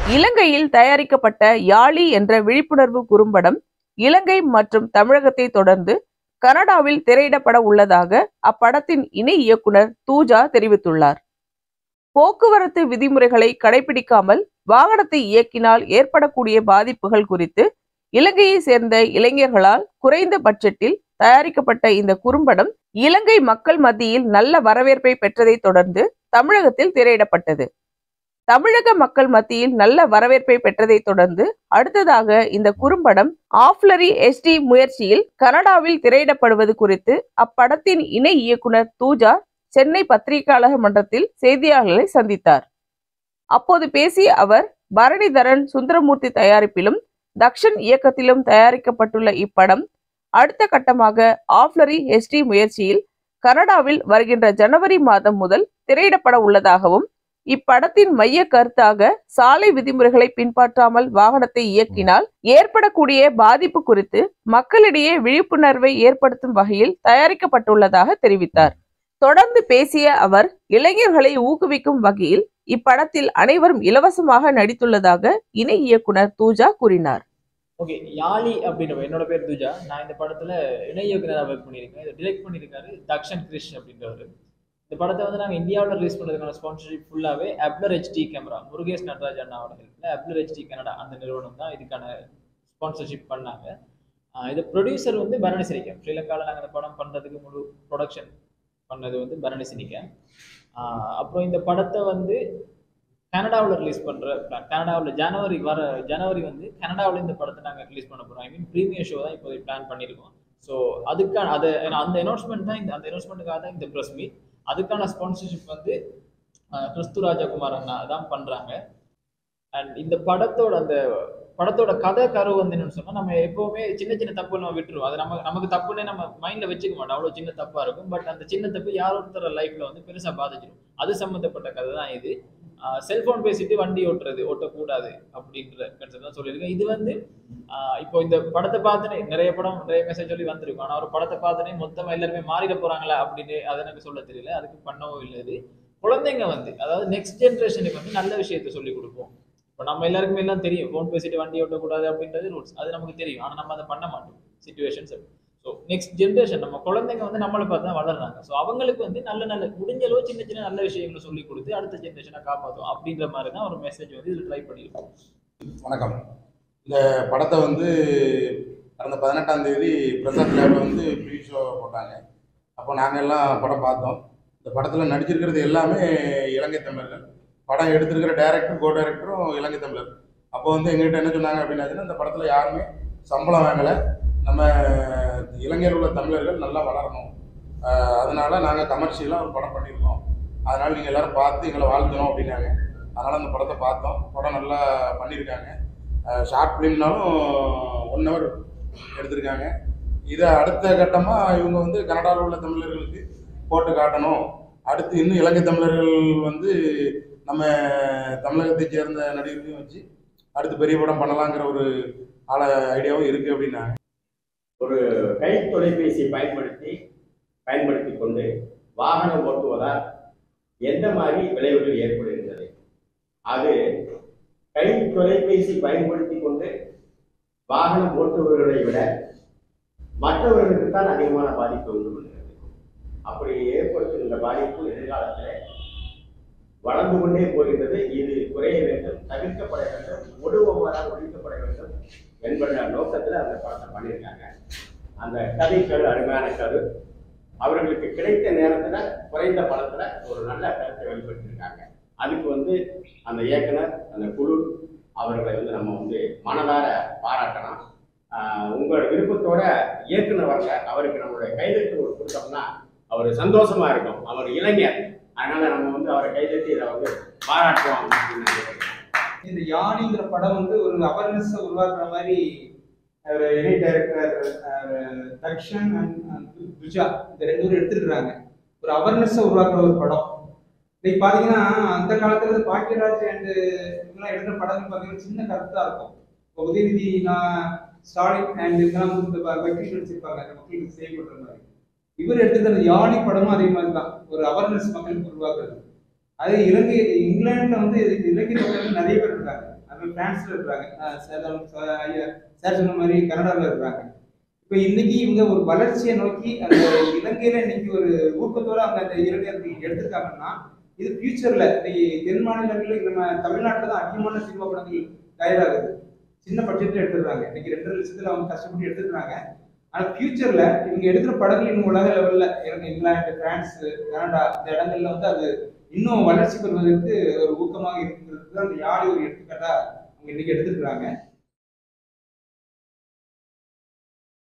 இலங்கையில் தயாரிக்கப்பட்ட யாழி என்ற விழிப்புணர்வு குறும்படம் இலங்கை மற்றும் தமிழகத்தை தொடர்ந்து கனடாவில் திரையிடப்பட உள்ளதாக அப்படத்தின் இணை இயக்குனர் தூஜா தெரிவித்துள்ளார் போக்குவரத்து விதிமுறைகளை கடைபிடிக்காமல் வாகனத்தை இயக்கினால் ஏற்படக்கூடிய பாதிப்புகள் குறித்து இலங்கையை சேர்ந்த இளைஞர்களால் குறைந்த பட்ஜெட்டில் தயாரிக்கப்பட்ட இந்த குறும்படம் இலங்கை மக்கள் மத்தியில் நல்ல வரவேற்பை பெற்றதை தொடர்ந்து தமிழகத்தில் திரையிடப்பட்டது தமிழக மக்கள் மத்தியில் நல்ல வரவேற்பை பெற்றதை தொடர்ந்து அடுத்ததாக இந்த குறும்படம் ஆஃப்லரி எஸ்டி முயற்சியில் கனடாவில் திரையிடப்படுவது குறித்து அப்படத்தின் இணை இயக்குனர் தூஜா சென்னை பத்திரிகையாளர் மன்றத்தில் செய்தியாளர்களை சந்தித்தார் அப்போது பேசிய அவர் பரணிதரன் சுந்தரமூர்த்தி தயாரிப்பிலும் தக்ஷன் இயக்கத்திலும் தயாரிக்கப்பட்டுள்ள இப்படம் அடுத்த கட்டமாக ஆஃப்லரி எஸ்டி முயற்சியில் கனடாவில் வருகின்ற ஜனவரி மாதம் முதல் திரையிடப்பட உள்ளதாகவும் இப்படத்தின் மைய கருத்தாக சாலை விதிமுறைகளை பின்பற்றாமல் வாகனத்தை இயக்கினால் ஏற்படக்கூடிய பாதிப்பு குறித்து மக்களிடையே விழிப்புணர்வை ஏற்படுத்தும் வகையில் தயாரிக்கப்பட்டுள்ளதாக தெரிவித்தார் தொடர்ந்து பேசிய அவர் இளைஞர்களை ஊக்குவிக்கும் வகையில் இப்படத்தில் அனைவரும் இலவசமாக நடித்துள்ளதாக இணை இயக்குனர் தூஜா கூறினார் ஓகே யாழி அப்படின்ற என்னோட பேர் துஜா நான் இந்த படத்துல இணை இயக்குனராக ஒர்க் பண்ணியிருக்கேன் இதை டிரெக்ட் பண்ணியிருக்காரு தக்ஷன் கிரிஷ் அப்படின்றவர் இந்த படத்தை வந்து நாங்கள் இந்தியாவில் ரிலீஸ் பண்ணுறதுக்கான ஸ்பான்சர்ஷிப் ஃபுல்லாகவே அப்ளர் ஹெச்டி கேமரா முருகேஷ் நடராஜ் அண்ணாவோட ஹெல்ப்பில் அப்ளர் ஹெச்டி கனடா அந்த நிறுவனம் தான் இதுக்கான ஸ்பான்சர்ஷிப் பண்ணாங்க ஆஹ் இது ப்ரொடியூசர் வந்து பரணி சினிக்கம் ஸ்ரீலங்காவில் நாங்கள் இந்த படம் பண்ணுறதுக்கு முழு ப்ரொடக்ஷன் பண்ணது வந்து பரணி சினிக்கம் ஆஹ் அப்புறம் இந்த படத்தை வந்து கனடாவில் ரிலீஸ் பண்ணுற பிளான் கனடாவில் ஜனவரி வர ஜனவரி வந்து கனடாவில் இந்த படத்தை நாங்கள் ரிலீஸ் பண்ண போகிறோம் ஐ மீன் ப்ரீமியர் ஷோ தான் இப்போதைக்கு பிளான் பண்ணியிருக்கோம் ஸோ அதுக்கான அது அந்த அனௌன்ஸ்மெண்ட் தான் இந்த அந்த அனௌன்ஸ்மெண்ட்டுக்காக தான் இந்த ப்ரெஸ் மீட் அதுக்கான ஸ்பான்சர்ஷிப் வந்து அஹ், கிறிஸ்து ராஜகுமார் அண்ணா தான் பண்ணுறாங்க அண்ட் இந்த படத்தோட அந்த படத்தோட கதை கரு வந்து என்னன்னு சொன்னா நம்ம எப்பவுமே சின்ன சின்ன தப்பு நம்ம விட்டுருவோம் அது நம்ம நமக்கு தப்புன்னே நம்ம மைண்ட்ல வச்சுக்க மாட்டோம் அவ்வளவு சின்ன தப்பா இருக்கும் பட் அந்த சின்ன தப்பு யார் ஒருத்தர லைஃப்ல வந்து பெருசா பாதிச்சிடும் அது சம்பந்தப்பட்ட கதை தான் இது செல்போன் பேசிட்டு வண்டி ஓட்டுறது ஓட்டக்கூடாது அப்படின்ற கருத்து தான் சொல்லியிருக்கேன் இது வந்து ஆஹ் இப்போ இந்த படத்தை பார்த்துனே நிறைய படம் நிறைய மெசேஜ் சொல்லி வந்திருக்கும் ஆனா ஒரு படத்தை பார்த்துனே மொத்தமா எல்லாருமே மாறிட போறாங்களா அப்படின்னு அதை எனக்கு சொல்ல தெரியல அதுக்கு பண்ணவும் இல்லை இது குழந்தைங்க வந்து அதாவது நெக்ஸ்ட் ஜென்ரேஷனுக்கு வந்து நல்ல விஷயத்தை சொல்லி கொடுப்போம் இப்போ நம்ம எல்லாருக்குமே எல்லாம் தெரியும் ஃபோன் பேசிட்டு வண்டி ஓட்டக்கூடாது அப்படின்றது ரூல்ஸ் அது நமக்கு தெரியும் ஆனால் நம்ம அதை பண்ண மாட்டோம் சுச்சுவேஷன்ஸ் ஸோ நெக்ஸ்ட் ஜென்ரேஷன் நம்ம குழந்தைங்க வந்து நம்மளை பார்த்து தான் வளர்றாங்க ஸோ அவங்களுக்கு வந்து நல்ல நல்ல முடிஞ்ச அளவு சின்ன சின்ன நல்ல விஷயங்களை சொல்லி கொடுத்து அடுத்த ஜென்ரேஷனை காப்பாற்றும் அப்படின்ற மாதிரி தான் ஒரு மெசேஜ் வந்து இதில் ட்ரை பண்ணியிருக்கோம் வணக்கம் இந்த படத்தை வந்து கடந்த பதினெட்டாம் தேதி பிரசாத் லேபில் வந்து ப்ரீ ஷோ போட்டாங்க அப்போ நாங்கள் எல்லாம் படம் பார்த்தோம் இந்த படத்தில் நடிச்சிருக்கிறது எல்லாமே இலங்கை தமிழர்கள் படம் எடுத்திருக்கிற டைரக்டர் கோ டைரக்டரும் இலங்கை தமிழர் அப்போ வந்து எங்ககிட்ட என்ன சொன்னாங்க அப்படின்னாச்சுன்னா இந்த படத்தில் யாருமே சம்பளம் வாங்கலை நம்ம இலங்கையில் உள்ள தமிழர்கள் நல்லா வளரணும் ஆஹ் அதனால நாங்கள் கமர்ஷியலாக ஒரு படம் பண்ணியிருக்கோம் அதனால் நீங்கள் எல்லாரும் பார்த்து எங்களை வாழ்த்தணும் அப்படின்னாங்க அதனால் அந்த படத்தை பார்த்தோம் படம் நல்லா பண்ணியிருக்காங்க ஷார்ட் ஃபிலிம்னாலும் ஒன் ஹவர் எடுத்திருக்காங்க இதை அடுத்த கட்டமாக இவங்க வந்து கனடாவில் உள்ள தமிழர்களுக்கு போட்டு காட்டணும் அடுத்து இன்னும் இலங்கை தமிழர்கள் வந்து நம்ம தமிழகத்தை சேர்ந்த நடிகர்களையும் வச்சு அடுத்து பெரிய படம் பண்ணலாங்கிற ஒரு ஆள ஐடியாவும் இருக்குது அப்படின்னாங்க கை தொலைபேசி பயன்படுத்தி பயன்படுத்தி கொண்டு வாகனம் ஓட்டுவதால் எந்த மாதிரி விளைவுகள் ஏற்படுகின்றது அது கை தொலைபேசி பயன்படுத்தி கொண்டு வாகனம் ஓட்டுபவர்களை விட மற்றவர்களுக்கு தான் அதிகமான பாதிப்பு உண்டு பண்ணுகிறது அப்படி ஏற்படுத்துகின்ற பாதிப்பு எதிர்காலத்தில் வளர்ந்து கொண்டே போகின்றது இது குறைய வேண்டும் தவிர்க்கப்பட வேண்டும் முழுவதுமாக ஒழிக்கப்பட வேண்டும் என்பத நோக்கத்தில் அந்த படத்தை பண்ணியிருக்காங்க அந்த கதை கரு அருமையான கரு அவர்களுக்கு கிடைத்த நேரத்துல குறைந்த படத்துல ஒரு நல்ல கருத்தை வெளிப்படுத்தியிருக்காங்க அதுக்கு வந்து அந்த இயக்குனர் அந்த குழு அவர்களை வந்து நம்ம வந்து மனதார பாராட்டணும் ஆஹ் உங்களோட விருப்பத்தோட இயக்குனர் வரல அவருக்கு நம்மளுடைய கைதட்டு ஒரு கொடுத்தோம்னா அவர் சந்தோஷமா இருக்கும் அவர் இளைஞர் அதனால நம்ம வந்து அவரை கைதட்டி இதை வந்து பாராட்டுவோம் அப்படின்னு நான் கேட்டுக்கிறேன். இந்த யானிங்கிற படம் வந்து ஒரு அவேர்னஸ் உருவாக்குற மாதிரி ஒரு இணை டைரக்டர் தக்ஷன் அண்ட் துஜா இந்த ரெண்டு பேரும் எடுத்துருக்காங்க ஒரு அவேர்னஸ் உருவாக்குற ஒரு படம் இன்னைக்கு பாத்தீங்கன்னா அந்த காலத்துல இருந்து பாக்கியராஜ் அண்ட் இவங்கெல்லாம் எடுக்கிற படங்கள் பாத்தீங்கன்னா சின்ன கருத்தா இருக்கும் இப்போ உதயநிதி நான் ஸ்டாலின் அண்ட் இதெல்லாம் வந்து இந்த வெக்கேஷன் வச்சிருப்பாங்க அந்த மக்களுக்கு செய்யப்படுற மாதிரி இவர் எடுத்துக்கிற அந்த யானி படமும் அதே மாதிரி தான் ஒரு அவேர்னஸ் மக்களுக்கு உருவாக்குறது அது இலங்கை இங்கிலாந்துல வந்து இதுக்கு இலங்கை தமிழர்கள் நிறைய பேர் இருக்காங்க அந்த அவர்கள் பிரான்ஸ்ல இருக்கிறாங்க அஹ் சார் அவங்க சொ- ஐயா சார் சொன்ன மாதிரி கனடாவில் இருக்கிறாங்க இப்போ இன்னைக்கு இவங்க ஒரு வளர்ச்சியை நோக்கி அந்த இலங்கையில இன்னைக்கு ஒரு ஊக்கத்தோட அவங்க அந்த இளைஞர்கள் எடுத்திருக்காங்கன்னா இது ஃபியூச்சர்ல தென் மாநிலங்களில் நம்ம தமிழ்நாட்டில் தான் அதிகமான சினிமா படங்கள் தயாராகுது சின்ன பட்ஜெட்ல எடுத்துடுறாங்க இன்னைக்கு ரெண்டரை லட்சத்துல அவங்க கஷ்டப்பட்டு எடுத்துக்கிறாங்க ஆனா ஃபியூச்சர்ல இவங்க எடுக்கிற படங்கள் இன்னும் உலக லெவல்ல இங்கிலாந்து பிரான்ஸ் கனடா இந்த இடங்கள்ல வந்து அது இன்னும் வளர்ச்சி பெறுவதற்கு ஒரு ஊக்கமாக இருக்கிறது அந்த யாழ் ஒரு எடுத்துக்காட்டா அவங்க இன்னைக்கு எடுத்துக்கிறாங்க